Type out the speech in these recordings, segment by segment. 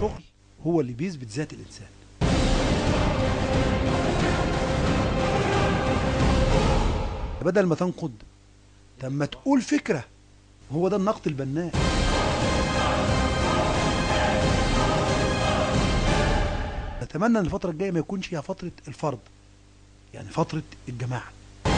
الشغل هو اللي بيثبت ذات الانسان بدل ما تنقد طب ما تقول فكره هو ده النقد البناء اتمنى ان الفتره الجايه ما يكونش هي فتره الفرد يعني فتره الجماعه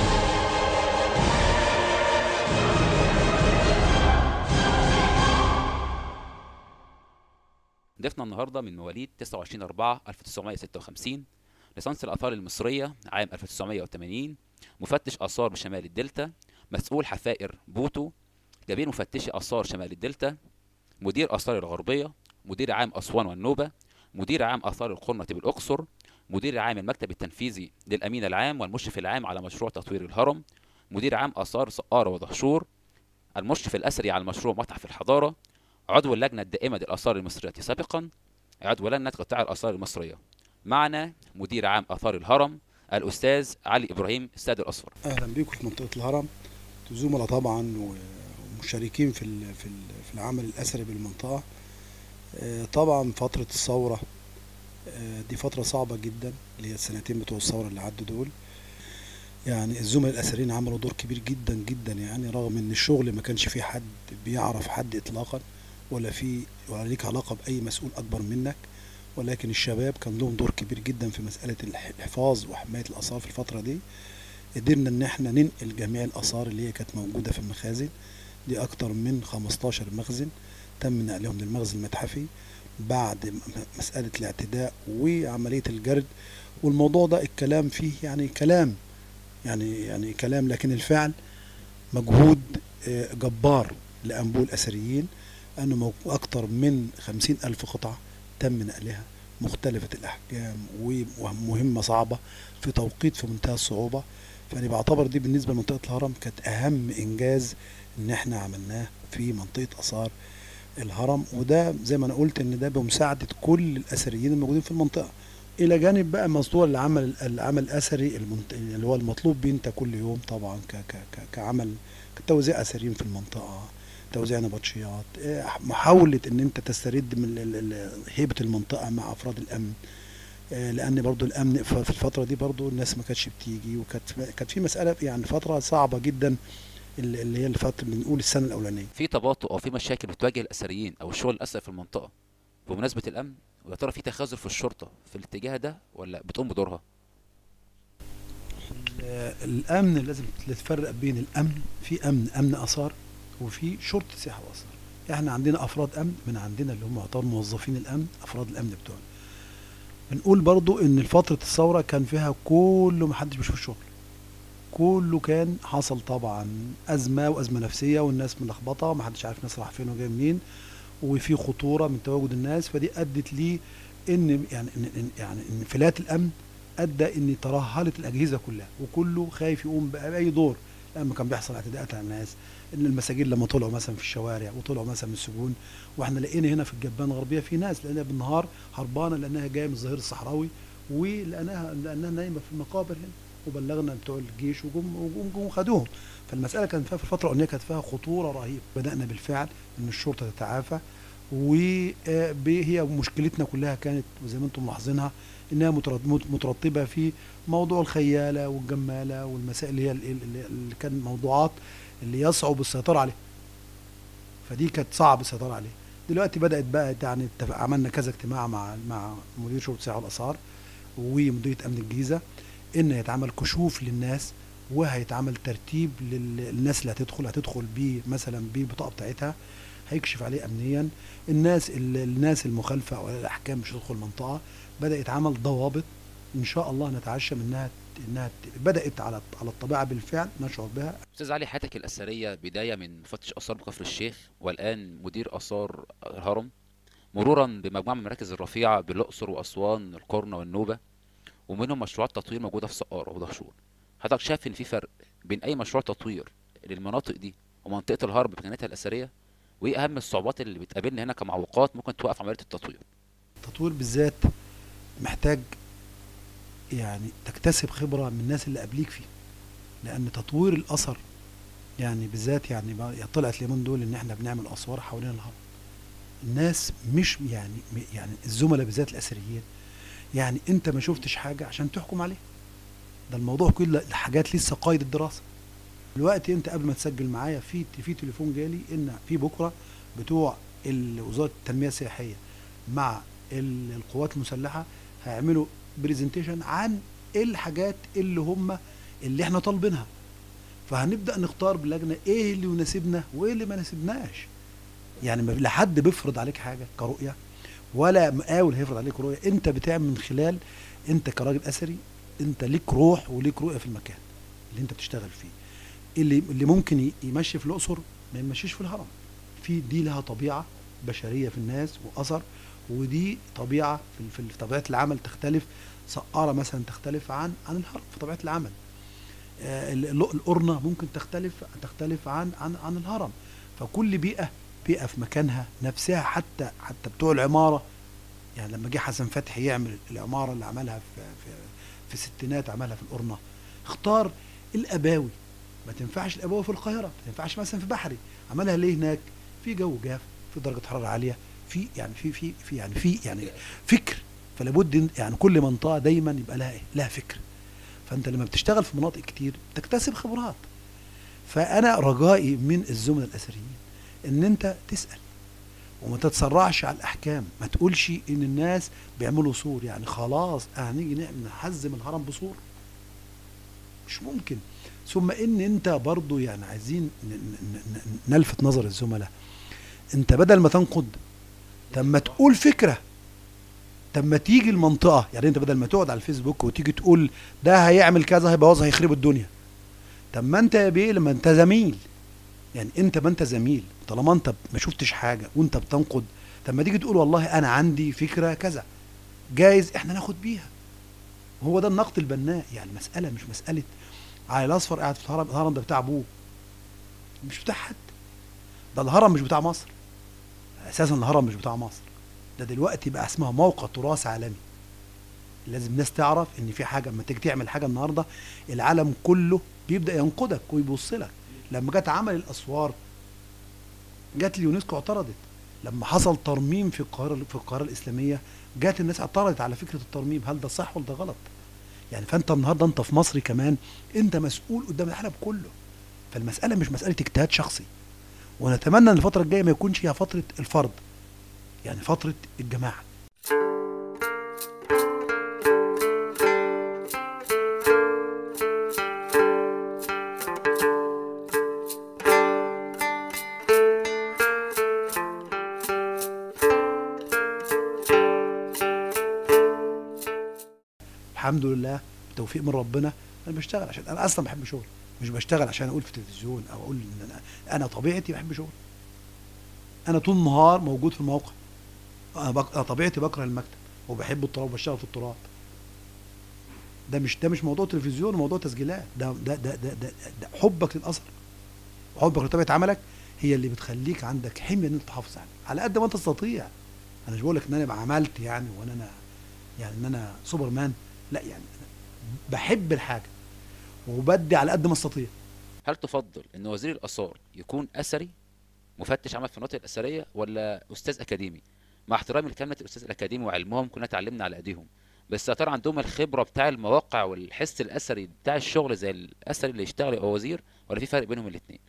ضيفنا النهارده من مواليد 29 4 1956 ليسانس الاثار المصريه عام 1980 مفتش اثار بشمال الدلتا مسؤول حفائر بوتو كبير مفتشي اثار شمال الدلتا مدير اثار الغربيه مدير عام اسوان والنوبه مدير عام اثار القرنه بالاقصر مدير عام المكتب التنفيذي للامين العام والمشرف العام على مشروع تطوير الهرم مدير عام اثار سقاره ودهشور المشرف الاثري على مشروع متحف الحضاره عضو اللجنه الدائمه للاثار المصريه سابقا عضو لجنه قطاع الاثار المصريه معنا مدير عام اثار الهرم الاستاذ علي ابراهيم السيد الاصفر اهلا بيكم في منطقه الهرم زملاء طبعا ومشاركين في ال- في ال- في العمل الاثري بالمنطقه آه، طبعا فتره الثوره آه، دي فتره صعبه جدا اللي هي السنتين بتوع الثوره اللي عدوا دول يعني الزملاء الاثريين عملوا دور كبير جدا جدا يعني رغم ان الشغل ما كانش فيه حد بيعرف حد اطلاقا ولا في ولا ليك علاقه باي مسؤول اكبر منك ولكن الشباب كان لهم دور كبير جدا في مساله الح- الحفاظ وحمايه الاثار في الفتره دي قدرنا ان احنا ننقل جميع الاثار اللي هي كانت موجوده في المخازن دي اكتر من 15 مخزن تم نقلهم للمخزن المتحفي بعد م- مساله الاعتداء وعمليه الجرد والموضوع ده الكلام فيه يعني كلام يعني يعني كلام لكن الفعل مجهود آه، جبار لأنبوء الأثريين أنه مو- أكتر من خمسين ألف قطعة تم نقلها مختلفة الأحجام ومهمة صعبة في توقيت في منتهى الصعوبة فأنا بعتبر دي بالنسبة لمنطقة الهرم كانت أهم إنجاز إن إحنا عملناه في منطقة آثار الهرم وده زي ما أنا قلت إن ده بمساعدة كل الأثريين الموجودين في المنطقة إلى جانب بقى موضوع العمل العمل الأثري المنت... اللي هو المطلوب بيه أنت كل يوم طبعا ك... ك... ك... كعمل كتوزيع أثريين في المنطقة توزيع نبطشيات إيه، محاولة ان انت تسترد من ال- ال- هيبة المنطقة مع افراد الامن إيه، لان برضو الامن ف- في الفترة دي برضو الناس ما كانتش بتيجي وكانت كانت في مسألة يعني فترة صعبة جدا اللي اللي هي الفترة بنقول السنة الاولانية في تباطؤ او في مشاكل بتواجه الاثريين او الشغل الاثري في المنطقه بمناسبه الامن ويا ترى في تخاذل في الشرطه في الاتجاه ده ولا بتقوم بدورها ال- الامن لازم تفرق بين الامن في امن امن اثار وفي شرطه سياحه واثار احنا عندنا افراد امن من عندنا اللي هم يعتبروا موظفين الامن افراد الامن بتوعنا بنقول برضو ان فتره الثوره كان فيها كله محدش بيشوف الشغل كله كان حصل طبعا ازمه وازمه نفسيه والناس ملخبطه ومحدش عارف الناس راح فين وجاي منين وفي خطوره من تواجد الناس فدي ادت لي ان يعني إن إن- يعني انفلات الامن ادى ان ترهلت الاجهزه كلها وكله خايف يقوم باي دور لما كان بيحصل اعتداءات على الناس ان المساجين لما طلعوا مثلا في الشوارع وطلعوا مثلا من السجون واحنا لقينا هنا في الجبان الغربيه في ناس لقيناها بالنهار هربانه لانها جايه من الظهير الصحراوي ولقيناها لانها نايمه في المقابر هنا وبلغنا بتوع الجيش وجم وجم وجم خدوهم فالمساله كانت فيها في الفتره الاولانيه كانت فيها خطوره رهيبه بدانا بالفعل ان الشرطه تتعافى وهي مشكلتنا كلها كانت وزي ما انتم ملاحظينها انها مترت- مت- مترتبه في موضوع الخياله والجماله والمسائل اللي هي ال- ال- اللي كان موضوعات اللي يصعب السيطره عليها فدي كانت صعب السيطره عليها دلوقتي بدات بقى يعني اتفق- عملنا كذا اجتماع مع مع مدير شرطه السياحه والاثار ومديريه امن الجيزه ان يتعمل كشوف للناس وهيتعمل ترتيب للناس اللي هتدخل هتدخل بيه مثلا بالبطاقه بتاعتها هيكشف عليه امنيا الناس الناس المخالفه او الاحكام مش هتدخل المنطقه بدا يتعمل ضوابط ان شاء الله نتعشم انها انها ت- بدات على على الطبيعه بالفعل نشعر بها استاذ علي حياتك الاثريه بدايه من مفتش اثار بكفر الشيخ والان مدير اثار الهرم مرورا بمجموعه من المراكز الرفيعه بالاقصر واسوان القرن والنوبه ومنهم مشروعات تطوير موجوده في سقاره ودهشور حضرتك شايف ان في فرق بين اي مشروع تطوير للمناطق دي ومنطقه الهرم بمكانتها الاثريه وايه اهم الصعوبات اللي بتقابلنا هنا كمعوقات ممكن توقف عمليه التطوير التطوير بالذات محتاج يعني تكتسب خبره من الناس اللي قبليك فيه لان تطوير الاثر يعني بالذات يعني بقى- طلعت اليومين دول ان احنا بنعمل اسوار حوالين الهرم الناس مش يعني يعني الزملاء بالذات الاثريين يعني انت ما شفتش حاجه عشان تحكم عليه ده الموضوع كله الحاجات لسه قيد الدراسه دلوقتي انت قبل ما تسجل معايا في في تليفون جالي ان في بكره بتوع ال- وزاره التنميه السياحيه مع ال- القوات المسلحه هيعملوا برزنتيشن عن ايه الحاجات اللي هم اللي احنا طالبينها فهنبدا نختار باللجنه ايه اللي يناسبنا وايه اللي ما يناسبناش يعني ما لا حد بيفرض عليك حاجه كرؤيه ولا مقاول هيفرض عليك رؤيه انت بتعمل من خلال انت كراجل اثري انت ليك روح وليك رؤيه في المكان اللي انت بتشتغل فيه اللي اللي ممكن ي- يمشي في الاقصر ما يمشيش في الهرم في دي لها طبيعه بشريه في الناس واثر ودي طبيعه في في في طبيعه العمل تختلف سقاره مثلا تختلف عن عن الهرم في طبيعه العمل آه، ال- ال- القرنه ممكن تختلف تختلف عن عن عن الهرم فكل بيئه بيئه في مكانها نفسها حتى حتى بتوع العماره يعني لما جه حسن فتحي يعمل العماره اللي عملها في في في الستينات عملها في القرنه اختار الاباوي ما تنفعش الاباوي في القاهره ما تنفعش مثلا في بحري عملها ليه هناك في جو جاف في درجه حراره عاليه في يعني في في في يعني في يعني فكر فلا بد إن- يعني كل منطقه دايما يبقى لها ايه لها فكر فانت لما بتشتغل في مناطق كتير تكتسب خبرات فانا رجائي من الزملاء الاثريين ان انت تسال وما تتسرعش على الاحكام ما تقولش ان الناس بيعملوا سور يعني خلاص هنيجي نعمل نحزم الهرم بسور مش ممكن ثم ان انت برضو يعني عايزين ن- ن- ن- نلفت نظر الزملاء انت بدل ما تنقد طب ما تقول فكره طب ما تيجي المنطقه يعني انت بدل ما تقعد على الفيسبوك وتيجي تقول ده هيعمل كذا هيبوظ هيخرب الدنيا طب ما انت يا بيه لما انت زميل يعني انت ما انت زميل طالما انت ما شفتش حاجه وانت بتنقد طب ما تيجي تقول والله انا عندي فكره كذا جايز احنا ناخد بيها هو ده النقد البناء يعني مساله مش مساله علي الاصفر قاعد في الهرم الهرم ده بتاع ابوه مش بتاع حد ده الهرم مش بتاع مصر اساسا الهرم مش بتاع مصر ده دلوقتي بقى اسمها موقع تراث عالمي لازم الناس تعرف ان في حاجه لما تيجي تعمل حاجه النهارده العالم كله بيبدا ينقدك ويبص لك لما جت عمل الاسوار جت اليونسكو اعترضت لما حصل ترميم في القاهره في القاهره الاسلاميه جت الناس اعترضت على فكره الترميم هل ده صح ولا ده غلط يعني فانت النهارده انت في مصر كمان انت مسؤول قدام العالم كله فالمساله مش مساله اجتهاد شخصي ونتمنى ان الفتره الجايه ما يكونش هي فتره الفرد يعني فتره الجماعه الحمد لله بتوفيق من ربنا انا بشتغل عشان انا اصلا بحب شغل مش بشتغل عشان اقول في التلفزيون او اقول ان انا انا طبيعتي بحب شغل انا طول النهار موجود في الموقع انا, بك... أنا طبيعتي بكره المكتب وبحب التراب وبشتغل في التراب ده مش ده مش موضوع تلفزيون موضوع تسجيلات ده ده ده ده, ده, ده حبك للاثر وحبك لطبيعه عملك هي اللي بتخليك عندك حميه ان انت تحافظ عليه على قد ما انت تستطيع انا مش بقول لك ان انا بقى عملت يعني وانا انا يعني ان انا سوبرمان لا يعني أنا بحب الحاجه وبدي على قد ما استطيع هل تفضل ان وزير الاثار يكون اثري مفتش عمل في المناطق الاثريه ولا استاذ اكاديمي مع احترامي لكلمه الاستاذ الاكاديمي وعلمهم كنا اتعلمنا على ايديهم بس يا ترى عندهم الخبره بتاع المواقع والحس الاثري بتاع الشغل زي الاثري اللي يشتغل يبقى وزير ولا في فرق بينهم الاثنين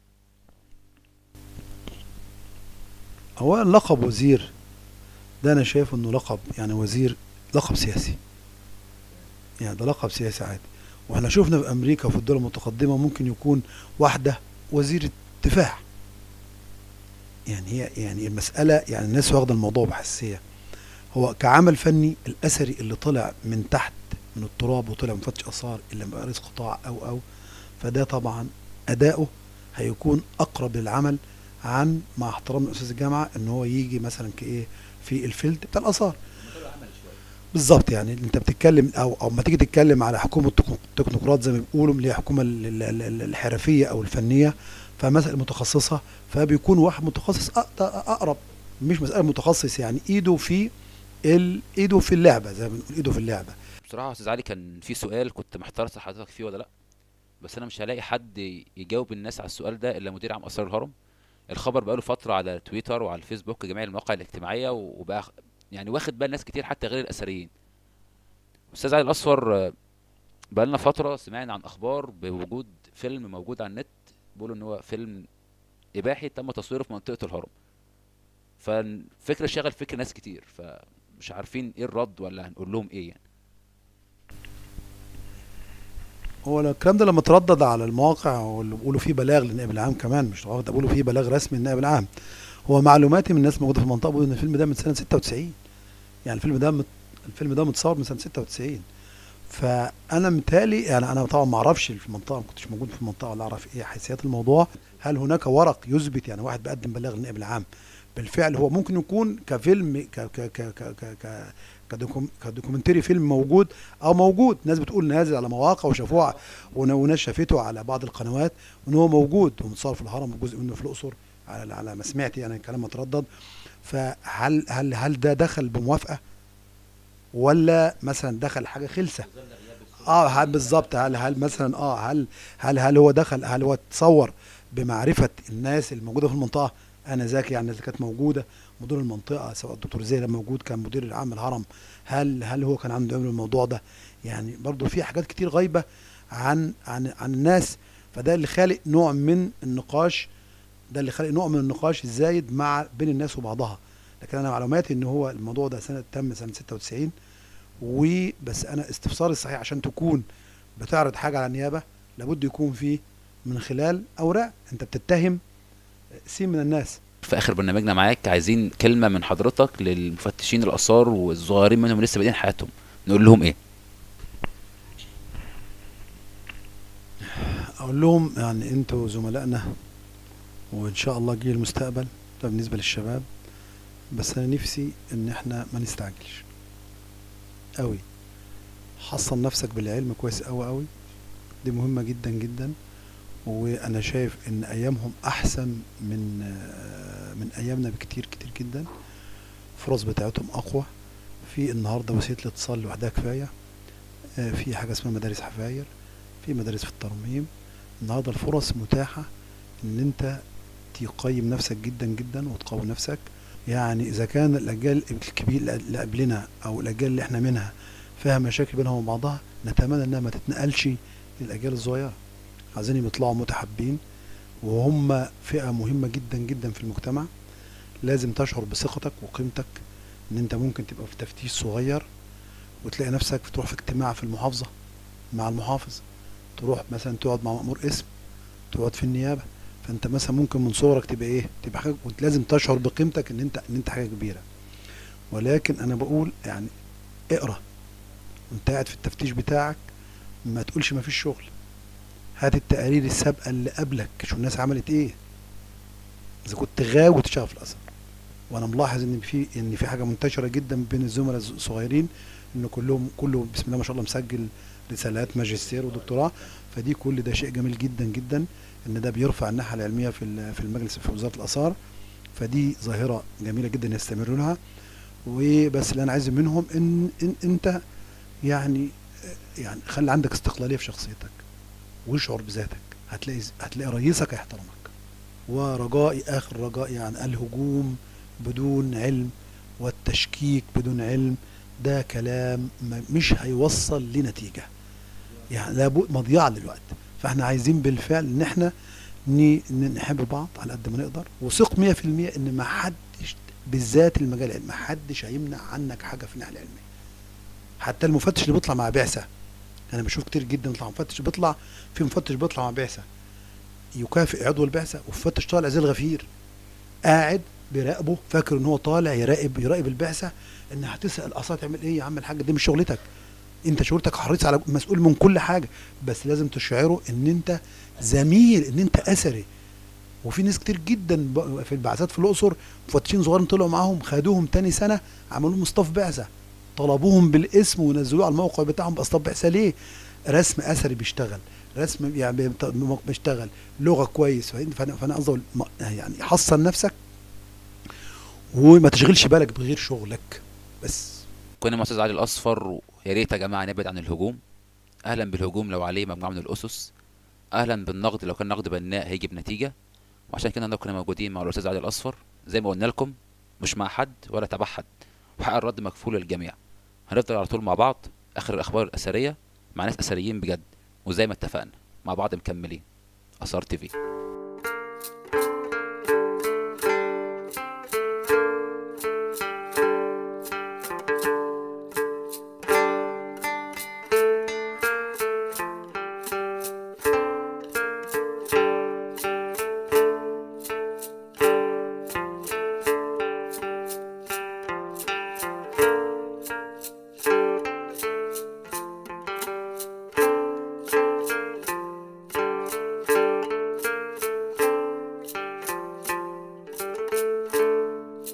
اولا لقب وزير ده انا شايف انه لقب يعني وزير لقب سياسي يعني ده لقب سياسي عادي واحنا شفنا في امريكا وفي الدول المتقدمه ممكن يكون واحده وزير دفاع يعني هي يعني المساله يعني الناس واخده الموضوع بحساسيه هو كعمل فني الاثري اللي طلع من تحت من التراب وطلع مفتش اثار اللي بقى رئيس قطاع او او فده طبعا اداؤه هيكون اقرب للعمل عن مع احترام استاذ الجامعه ان هو يجي مثلا كايه في الفيلد بتاع الاثار بالظبط يعني انت بتتكلم او او ما تيجي تتكلم على حكومه التكنو- التكنوقراط زي ما بيقولوا اللي هي الحكومه ال- ال- ال- الحرفيه او الفنيه فمسألة متخصصه فبيكون واحد متخصص أق- اقرب مش مساله متخصص يعني ايده في ال... ايده في اللعبه زي ما بنقول ايده في اللعبه بصراحه يا استاذ علي كان في سؤال كنت محتار أسأل حضرتك فيه ولا لا بس انا مش هلاقي حد يجاوب الناس على السؤال ده الا مدير عام اثار الهرم الخبر بقاله فتره على تويتر وعلى الفيسبوك وجميع المواقع الاجتماعيه وبقى خ- يعني واخد بال ناس كتير حتى غير الاثريين استاذ علي الاصفر آه، بقالنا فتره سمعنا عن اخبار بوجود فيلم موجود على النت بيقولوا ان هو فيلم اباحي تم تصويره في منطقه الهرم فالفكره شغل فكر ناس كتير فمش عارفين ايه الرد ولا هنقول لهم ايه يعني هو الكلام ده لما تردد على المواقع واللي بيقولوا فيه بلاغ للنائب العام كمان مش ده بيقولوا فيه بلاغ رسمي للنائب العام هو معلوماتي من الناس موجوده في المنطقه بيقولوا ان الفيلم ده من سنه 96 يعني الفيلم ده مت... الفيلم ده متصور من سنه 96 فانا متهيألي يعني انا طبعا ما اعرفش في المنطقه ما كنتش موجود في المنطقه ولا اعرف ايه حيثيات الموضوع هل هناك ورق يثبت يعني واحد بيقدم بلاغ للنائب العام بالفعل هو ممكن يكون كفيلم ك ك ك ك ك ك كدوكم كدوكيومنتري فيلم موجود او موجود ناس بتقول نازل على مواقع وشافوه ون- وناس شافته على بعض القنوات وان هو موجود ومتصور في الهرم وجزء منه في الاقصر على على ما سمعت يعني الكلام متردد فهل هل هل ده دخل بموافقه ولا مثلا دخل حاجه خلسه اه هل بالظبط هل هل مثلا اه هل هل هل هو دخل هل هو اتصور بمعرفه الناس الموجوده في المنطقه انا ذكي يعني الناس اللي كانت موجوده مدير المنطقه سواء الدكتور زي لما موجود كان مدير العام الهرم هل هل هو كان عنده علم الموضوع ده يعني برضو في حاجات كتير غايبه عن عن عن الناس فده اللي خالق نوع من النقاش ده اللي خالق نوع من النقاش الزايد مع بين الناس وبعضها لكن انا معلوماتي ان هو الموضوع ده سنه تم سنه 96 وبس انا استفساري الصحيح عشان تكون بتعرض حاجه على النيابه لابد يكون فيه من خلال اوراق انت بتتهم سين من الناس في اخر برنامجنا معاك عايزين كلمه من حضرتك للمفتشين الاثار والصغيرين منهم لسه بادئين حياتهم نقول لهم ايه اقول لهم يعني انتوا زملائنا وان شاء الله جيل المستقبل ده بالنسبه للشباب بس انا نفسي ان احنا ما نستعجلش قوي حصن نفسك بالعلم كويس قوي قوي دي مهمه جدا جدا وانا شايف ان ايامهم احسن من آه، من ايامنا بكتير كتير جدا الفرص بتاعتهم اقوى في النهارده وسيله الاتصال لوحدها كفايه آه، في حاجه اسمها مدارس حفاير في مدارس في الترميم النهارده الفرص متاحه ان انت تقيم نفسك جدا جدا وتقوي نفسك يعني اذا كان الاجيال الكبير اللي قبلنا او الاجيال اللي احنا منها فيها مشاكل بينها وبين بعضها نتمنى انها ما تتنقلش للاجيال الصغيره عايزين يطلعوا متحابين وهم فئه مهمه جدا جدا في المجتمع لازم تشعر بثقتك وقيمتك ان انت ممكن تبقى في تفتيش صغير وتلاقي نفسك تروح في اجتماع في المحافظه مع المحافظ تروح مثلا تقعد مع مأمور اسم تقعد في النيابه فانت مثلا ممكن من صغرك تبقى ايه تبقى حاجه ولازم تشعر بقيمتك ان انت ان انت حاجه كبيره ولكن انا بقول يعني اقرا وانت قاعد في التفتيش بتاعك ما تقولش ما فيش شغل هات التقارير السابقه اللي قبلك شوف الناس عملت ايه اذا كنت غاوي تشتغل في الازهر وانا ملاحظ ان في ان في حاجه منتشره جدا بين الزملاء الصغيرين ان كلهم كله بسم الله ما شاء الله مسجل رسالات ماجستير ودكتوراه فدي كل ده شيء جميل جدا جدا ان ده بيرفع الناحيه العلميه في ال- في المجلس في وزاره الاثار فدي ظاهره جميله جدا يستمروا لها وبس اللي انا عايزه منهم ان, إن انت يعني يعني خلي عندك استقلاليه في شخصيتك واشعر بذاتك هتلاقي هتلاقي رئيسك هيحترمك ورجائي اخر رجائي يعني الهجوم بدون علم والتشكيك بدون علم ده كلام ما- مش هيوصل لنتيجه يعني لابد مضيعه للوقت فاحنا عايزين بالفعل ان احنا ن- ن- نحب بعض على قد ما نقدر وثق 100% ان ما حدش بالذات المجال العلمي ما حدش هيمنع عنك حاجه في الناحيه العلميه حتى المفتش اللي بيطلع مع بعثه انا بشوف كتير جدا بيطلع مفتش بيطلع في مفتش بيطلع مع بعثه يكافئ عضو البعثه ومفتش طالع زي الغفير قاعد بيراقبه فاكر ان هو طالع يراقب يراقب البعثه ان هتسال الاصل تعمل ايه يا عم الحاج دي مش شغلتك انت شغلتك حريص على مسؤول من كل حاجه بس لازم تشعره ان انت زميل ان انت اثري وفي ناس كتير جدا ب- في البعثات في الاقصر مفتشين صغيرين طلعوا معاهم خدوهم تاني سنه عملوا لهم اصطاف بعثه طلبوهم بالاسم ونزلوه على الموقع بتاعهم باصطاف بعثه ليه؟ رسم اثري بيشتغل رسم يعني بيت- بيشتغل لغه كويس فانا فانا قصدي أقول ما- يعني حصن نفسك وما تشغلش بالك بغير شغلك بس كنا مع استاذ علي الاصفر ويا ريت يا جماعه نبعد عن الهجوم اهلا بالهجوم لو عليه مجموعه من الاسس اهلا بالنقد لو كان نقد بناء هيجي بنتيجه وعشان كده كنا موجودين مع الاستاذ علي الاصفر زي ما قلنا لكم مش مع حد ولا تبع حد وحق الرد مكفول للجميع هنفضل على طول مع بعض اخر الاخبار الاثريه مع ناس اثريين بجد وزي ما اتفقنا مع بعض مكملين اثار تي في